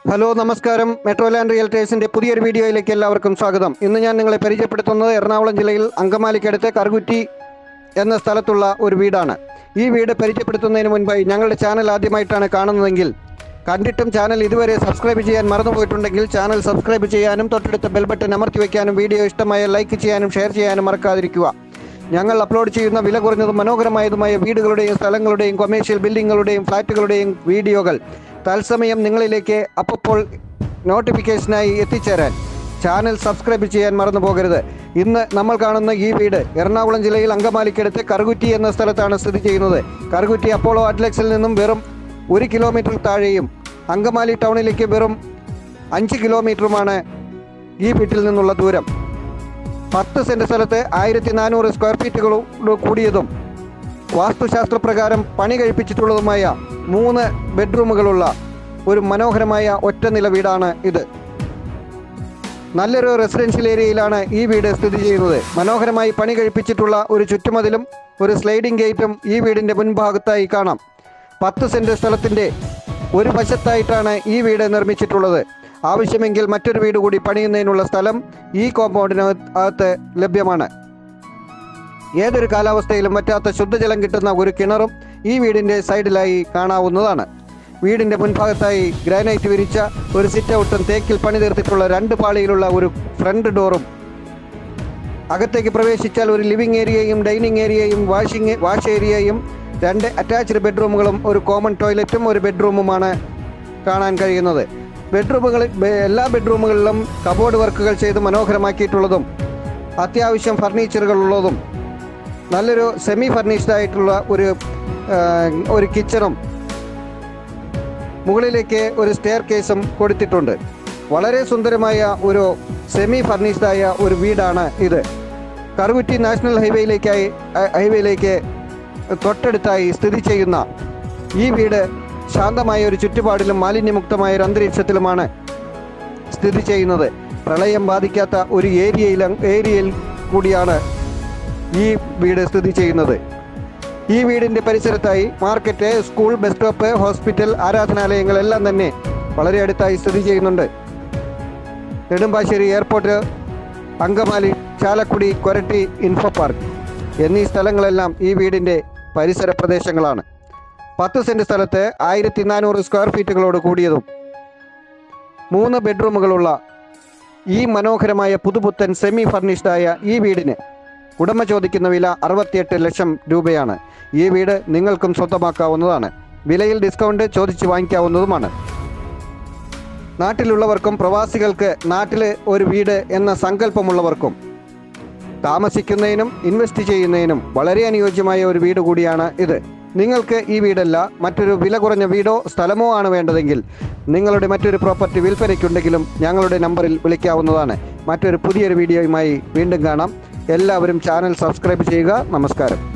hello നമസ്കാരം metro land റിയൽറ്റേഴ്സിന്റെ പുതിയൊരു വീഡിയോയിലേക്ക് എല്ലാവർക്കും സ്വാഗതം ഇന്ന് ഞാൻ നിങ്ങളെ പരിചയപ്പെടുത്തുന്നത് എറണാകുളം ജില്ലയിൽ അങ്കമാലിക്കടുത്ത് കറുകുറ്റി എന്ന സ്ഥലത്തുള്ള ഒരു വീടാണ് ഈ വീട് പരിചയപ്പെടുത്തുന്നതിന് മുൻപായി ഞങ്ങളുടെ ചാനൽ ആദ്യമായിട്ടാണ് കാണുന്നതെങ്കിൽ കണ്ടിട്ടും ചാനൽ ഇതുവരെ സബ്സ്ക്രൈബ് ചെയ്യാൻ മറന്നുപോയിട്ടുണ്ടെങ്കിൽ ചാനൽ സബ്സ്ക്രൈബ് ചെയ്യാനും തൊട്ടടുത്ത ബെൽ ബട്ടൺ അമർത്തി വയ്ക്കാനും വീഡിയോ ഇഷ്ടമായ ലൈക്ക് ചെയ്യാനും ഷെയർ ചെയ്യാനും മറക്കാതിരിക്കുക ഞങ്ങൾ അപ്ലോഡ് ചെയ്യുന്ന വില കുറഞ്ഞതും മനോഹരമായതുമായ വീടുകളുടെയും സ്ഥലങ്ങളുടെയും കൊമേഴ്ഷ്യൽ ബിൽഡിങ്ങുകളുടെയും ഫ്ലാറ്റുകളുടെയും വീഡിയോകൾ തത്സമയം നിങ്ങളിലേക്ക് അപ്പോൾ നോട്ടിഫിക്കേഷനായി എത്തിച്ചേരാൻ ചാനൽ സബ്സ്ക്രൈബ് ചെയ്യാൻ മറന്നു പോകരുത് ഇന്ന് നമ്മൾ കാണുന്ന ഈ വീട് എറണാകുളം ജില്ലയിൽ അങ്കമാലിക്കടുത്ത് കറുകുറ്റി എന്ന സ്ഥലത്താണ് സ്ഥിതി ചെയ്യുന്നത് കറുകുറ്റി അപ്പോളോ അറ്റ്ലക്സിൽ നിന്നും വെറും ഒരു കിലോമീറ്റർ താഴെയും അങ്കമാലി ടൗണിലേക്ക് വെറും അഞ്ച് കിലോമീറ്ററുമാണ് ഈ വീട്ടിൽ നിന്നുള്ള ദൂരം പത്ത് സെന്റ് സ്ഥലത്ത് ആയിരത്തി നാനൂറ് സ്ക്വയർ ഫീറ്റുകളോട് കൂടിയതും വാസ്തുശാസ്ത്രപ്രകാരം പണി കഴിപ്പിച്ചിട്ടുള്ളതുമായ മൂന്ന് ബെഡ്റൂമുകളുള്ള ഒരു മനോഹരമായ ഒറ്റ നില വീടാണ് ഇത് നല്ലൊരു റെസിഡൻഷ്യൽ ഏരിയയിലാണ് ഈ വീട് സ്ഥിതി ചെയ്യുന്നത് മനോഹരമായി പണി കഴിപ്പിച്ചിട്ടുള്ള ഒരു ചുറ്റുമതിലും ഒരു സ്ലൈഡിംഗ് ഗേറ്റും ഈ വീടിൻ്റെ മുൻഭാഗത്തായി കാണാം പത്ത് സെന്റ് സ്ഥലത്തിൻ്റെ ഒരു വശത്തായിട്ടാണ് ഈ വീട് നിർമ്മിച്ചിട്ടുള്ളത് ആവശ്യമെങ്കിൽ മറ്റൊരു വീട് കൂടി പണിയുന്നതിനുള്ള സ്ഥലം ഈ കോമ്പൗണ്ടിനകത്ത് ലഭ്യമാണ് ഏതൊരു കാലാവസ്ഥയിലും പറ്റാത്ത ശുദ്ധജലം കിട്ടുന്ന ഒരു കിണറും ഈ വീടിൻ്റെ സൈഡിലായി കാണാവുന്നതാണ് വീടിൻ്റെ മുൻഭാഗത്തായി ഗ്രാനൈറ്റ് വിരിച്ച ഒരു സിറ്റ് ഔട്ടും തേക്കിൽ പണി തീർത്തിട്ടുള്ള രണ്ട് പാളിയിലുള്ള ഒരു ഫ്രണ്ട് ഡോറും അകത്തേക്ക് പ്രവേശിച്ചാൽ ഒരു ലിവിംഗ് ഏരിയയും ഡൈനിങ് ഏരിയയും വാഷിംഗ് വാഷ് ഏരിയയും രണ്ട് അറ്റാച്ച്ഡ് ബെഡ്റൂമുകളും ഒരു കോമൺ ടോയ്ലറ്റും ഒരു ബെഡ്റൂമുമാണ് കാണാൻ കഴിയുന്നത് ബെഡ്റൂമുകളിൽ ബെ- എല്ലാ ബെഡ്റൂമുകളിലും കബോർഡ് വർക്കുകൾ ചെയ്ത് മനോഹരമാക്കിയിട്ടുള്ളതും അത്യാവശ്യം ഫർണിച്ചറുകൾ ഉള്ളതും നല്ലൊരു സെമി ഫർണിഷ്ഡ് ആയിട്ടുള്ള ഒരു ആ, ഒരു കിച്ചണും മുകളിലേക്ക് ഒരു സ്റ്റെയർ കേസും കൊടുത്തിട്ടുണ്ട് വളരെ സുന്ദരമായ ഒരു സെമി ഫർണിഷ്ഡ് ആയ ഒരു വീടാണ് ഇത് കറുകുറ്റി നാഷണൽ ഹൈവേയിലേക്കായി ഹൈ- ഹൈവേയിലേക്ക് തൊട്ടടുത്തായി സ്ഥിതി ചെയ്യുന്ന ഈ വീട് ശാന്തമായ ഒരു ചുറ്റുപാടിലും മാലിന്യമുക്തമായ ഒരു അന്തരീക്ഷത്തിലുമാണ് സ്ഥിതി ചെയ്യുന്നത് പ്രളയം ബാധിക്കാത്ത ഒരു ഏരിയയിൽ ഏരിയയിൽ കൂടിയാണ് ഈ വീട് സ്ഥിതി ചെയ്യുന്നത് ഈ വീടിൻ്റെ പരിസരത്തായി market school bus stop hospital ആരാധനാലയങ്ങൾ എല്ലാം തന്നെ വളരെ അടുത്തായി സ്ഥിതി ചെയ്യുന്നുണ്ട് Nedumbassery airport Angamaly Chalakudy Koratty info park എന്നീ സ്ഥലങ്ങളെല്ലാം ഈ വീടിൻ്റെ പരിസര പ്രദേശങ്ങളാണ് പത്ത് സെൻറ്റ് സ്ഥലത്ത് ആയിരത്തി നാനൂറ് സ്ക്വയർ ഫീറ്റുകളോട് കൂടിയതും മൂന്ന് ബെഡ്റൂമുകളുള്ള ഈ മനോഹരമായ പുതുപുത്തൻ സെമി ഫർണിഷ്ഡായ ഈ വീടിന് ഉടമ ചോദിക്കുന്ന വില അറുപത്തിയെട്ട് ലക്ഷം രൂപയാണ് ഈ വീട് നിങ്ങൾക്കും സ്വന്തമാക്കാവുന്നതാണ് വിലയിൽ ഡിസ്കൗണ്ട് ചോദിച്ച് വാങ്ങിക്കാവുന്നതുമാണ് നാട്ടിലുള്ളവർക്കും പ്രവാസികൾക്ക് നാട്ടിൽ ഒരു വീട് എന്ന സങ്കല്പമുള്ളവർക്കും താമസിക്കുന്നതിനും ഇൻവെസ്റ്റ് ചെയ്യുന്നതിനും വളരെ അനുയോജ്യമായ ഒരു വീട് കൂടിയാണ് ഇത് നിങ്ങൾക്ക് ഈ വീടല്ല മറ്റൊരു വില കുറഞ്ഞ വീടോ സ്ഥലമോ ആണ് വേണ്ടതെങ്കിൽ നിങ്ങളുടെ മറ്റൊരു പ്രോപ്പർട്ടി വിൽപ്പനയ്ക്കുണ്ടെങ്കിലും ഞങ്ങളുടെ നമ്പറിൽ വിളിക്കാവുന്നതാണ് മറ്റൊരു പുതിയൊരു വീഡിയോയുമായി വീണ്ടും കാണാം എല്ലാവരും ചാനൽ സബ്സ്ക്രൈബ് ചെയ്യുക നമസ്കാരം